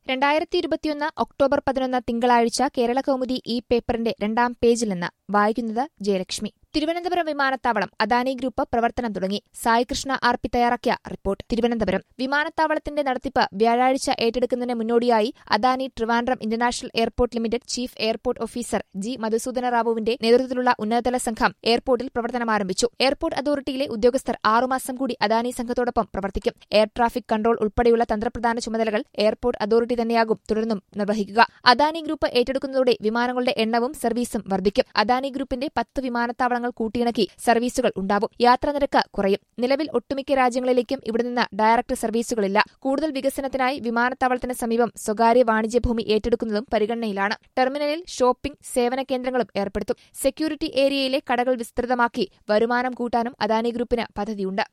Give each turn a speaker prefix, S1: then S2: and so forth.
S1: രണ്ടായിരത്തി ഇരുപത്തിയൊന്ന് ഒക്ടോബർ പതിനൊന്ന് തിങ്കളാഴ്ച കേരള കൗമുദി ഈ പേപ്പറിന്റെ രണ്ടാം പേജിൽ നിന്ന് വായിക്കുന്നത് ജയലക്ഷ്മി തിരുവനന്തപുരം വിമാനത്താവളം അദാനി ഗ്രൂപ്പ് പ്രവർത്തനം തുടങ്ങി സായികൃഷ്ണ ആർ പി തയ്യാറാക്കിയ റിപ്പോർട്ട് തിരുവനന്തപുരം വിമാനത്താവളത്തിന്റെ നടത്തിപ്പ് വ്യാഴാഴ്ച ഏറ്റെടുക്കുന്നതിന് മുന്നോടിയായി Adani Trivandrum international airport limited chief airport officer G Madhusudana റാവുവിന്റെ നേതൃത്വത്തിലുള്ള ഉന്നതതല സംഘം എയർപോർട്ടിൽ പ്രവർത്തനം ആരംഭിച്ചു എയർപോർട്ട് അതോറിറ്റിയിലെ ഉദ്യോഗസ്ഥർ ആറുമാസം കൂടി അദാനി സംഘത്തോടൊപ്പം പ്രവർത്തിക്കും എയർ ട്രാഫിക് കൺട്രോൾ ഉൾപ്പെടെയുള്ള തന്ത്രപ്രധാന ചുമതലകൾ എയർപോർട്ട് അതോറിറ്റി തന്നെയാകും തുടർന്നും നിർവഹിക്കുക അദാനി ഗ്രൂപ്പ് ഏറ്റെടുക്കുന്നതോടെ വിമാനങ്ങളുടെ എണ്ണവും സർവീസും വർദ്ധിക്കും അദാനി ഗ്രൂപ്പിന്റെ പത്ത് വിമാനത്താവളങ്ങൾ കൂട്ടിയിണക്കി സർവീസുകൾ ഉണ്ടാവും യാത്രാനിരക്ക് കുറയും നിലവിൽ ഒട്ടുമിക്ക രാജ്യങ്ങളിലേക്കും ഇവിടെ നിന്ന് ഡയറക്ട് സർവീസുകളില്ല കൂടുതൽ വികസനത്തിനായി വിമാനത്താവളത്തിന് സമീപം സ്വകാര്യ വാണിജ്യ ഭൂമി ഏറ്റെടുക്കുന്നതും പരിഗണനയിലാണ് ടെർമിനലിൽ ഷോപ്പിംഗ് സേവന കേന്ദ്രങ്ങളും ഏർപ്പെടുത്തും സെക്യൂരിറ്റി ഏരിയയിലെ കടകൾ വിസ്തൃതമാക്കി വരുമാനം കൂട്ടാനും അദാനി ഗ്രൂപ്പിന് പദ്ധതിയുണ്ട്